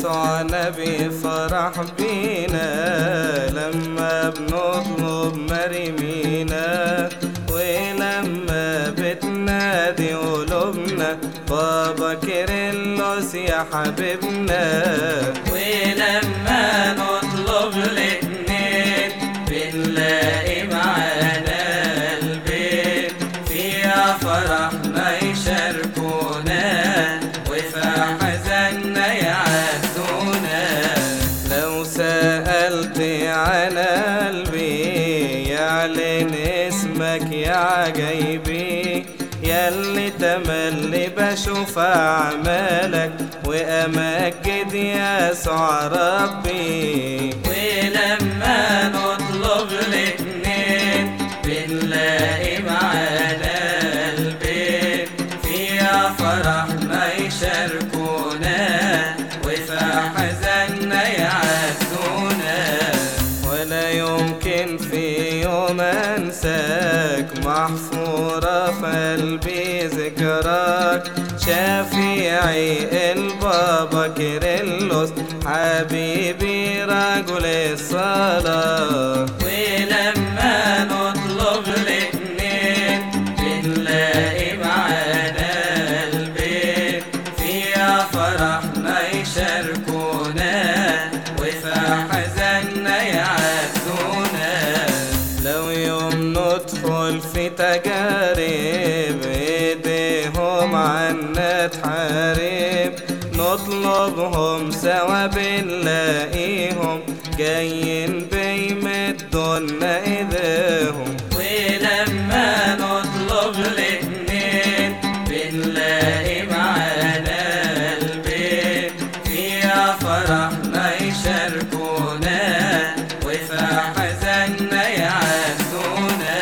يسوعنا بيفرح بينا لما بنطلب مريمينا ولما بتنادي قلوبنا بابا كيرلس يا حبيبنا ولما نطلب الاتنين بنلاقي معانا البيت فيها فرحنا يشاركونا وفي حزننا يعزونا لو سألت عن قلبي يعلن اسمك يا عجيبي ياللي تملي بشوف أعمالك وأمجد يسوع ربي ولما نطلب الاتنين بنلاقي معانا البيت فيها فرحنا يشاركونا وفي حزننا يعزونا ولا يمكن في يوم انساك محفورة في قلبي ذكراك شفيعي البابا كيرلس حبيبي رجل الصلاة ولما نطلب الاتنين بنلاقي معانا البيت فيها فرحنا يشاركونا وفي حزننا يعزونا لو يوم ندخل في تجارب ايديهم عنا تحارب نطلبهم سوا بنلاقيهم جايين بيمدونا ايديهم ولما نطلب الاتنين بنلاقي معانا البيت فيها فرحنا يشاركونا وفي حزننا يعزونا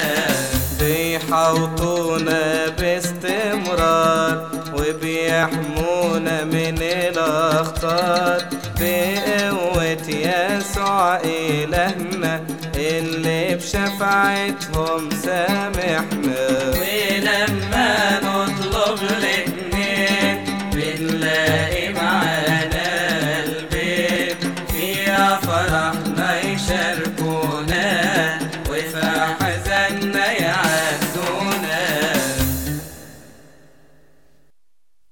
بيحوطونا باستمرار وبيحمونا من الأخطار بقوة يسوع إلهنا اللي بشفاعتهم سامحنا ولما